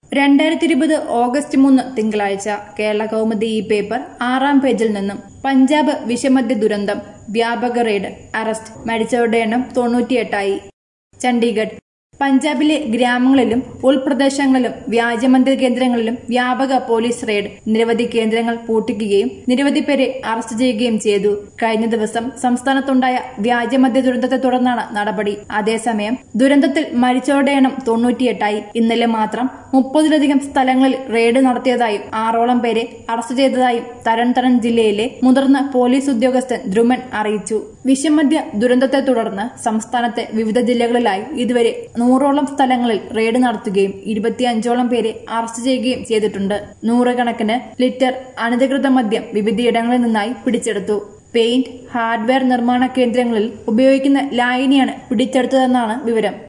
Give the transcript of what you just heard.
രണ്ടായിരത്തി ഇരുപത് ഓഗസ്റ്റ് മൂന്ന് തിങ്കളാഴ്ച കേരള കൗമുദി ഈ പേപ്പർ ആറാം പേജിൽ നിന്നും പഞ്ചാബ് വിഷമദ്യ ദുരന്തം വ്യാപക റെയ്ഡ് അറസ്റ്റ് മരിച്ചവരുടെ എണ്ണം തൊണ്ണൂറ്റിയെട്ടായി ചണ്ഡീഗഡ് പഞ്ചാബിലെ ഗ്രാമങ്ങളിലും ഉൾപ്രദേശങ്ങളിലും വ്യാജമന്ത്രി കേന്ദ്രങ്ങളിലും വ്യാപക പോലീസ് റെയ്ഡ് നിരവധി കേന്ദ്രങ്ങൾ പൂട്ടിക്കുകയും നിരവധി പേരെ അറസ്റ്റ് ചെയ്യുകയും ചെയ്തു കഴിഞ്ഞ ദിവസം സംസ്ഥാനത്തുണ്ടായ വ്യാജമദ്യ ദുരന്തത്തെ തുടർന്നാണ് നടപടി അതേസമയം ദുരന്തത്തിൽ മരിച്ചവരുടെ എണ്ണം തൊണ്ണൂറ്റിയെട്ടായി ഇന്നലെ മാത്രം മുപ്പതിലധികം സ്ഥലങ്ങളിൽ റെയ്ഡ് നടത്തിയതായും ആറോളം പേരെ അറസ്റ്റ് ചെയ്തതായും തരൺ തരൺ ജില്ലയിലെ മുതിർന്ന പോലീസ് ഉദ്യോഗസ്ഥൻ ധ്രുമൻ അറിയിച്ചു വിഷമദ്യ ദുരന്തത്തെ തുടർന്ന് സംസ്ഥാനത്തെ വിവിധ ജില്ലകളിലായി ഇതുവരെ നൂറോളം സ്ഥലങ്ങളിൽ റെയ്ഡ് നടത്തുകയും ഇരുപത്തിയഞ്ചോളം പേരെ അറസ്റ്റ് ചെയ്യുകയും ചെയ്തിട്ടുണ്ട് നൂറുകണക്കിന് ലിറ്റർ അനധികൃത മദ്യം വിവിധയിടങ്ങളിൽ നിന്നായി പിടിച്ചെടുത്തു പെയിന്റ് ഹാർഡ്വെയർ നിർമ്മാണ കേന്ദ്രങ്ങളിൽ ഉപയോഗിക്കുന്ന ലായനിയാണ് പിടിച്ചെടുത്തതെന്നാണ് വിവരം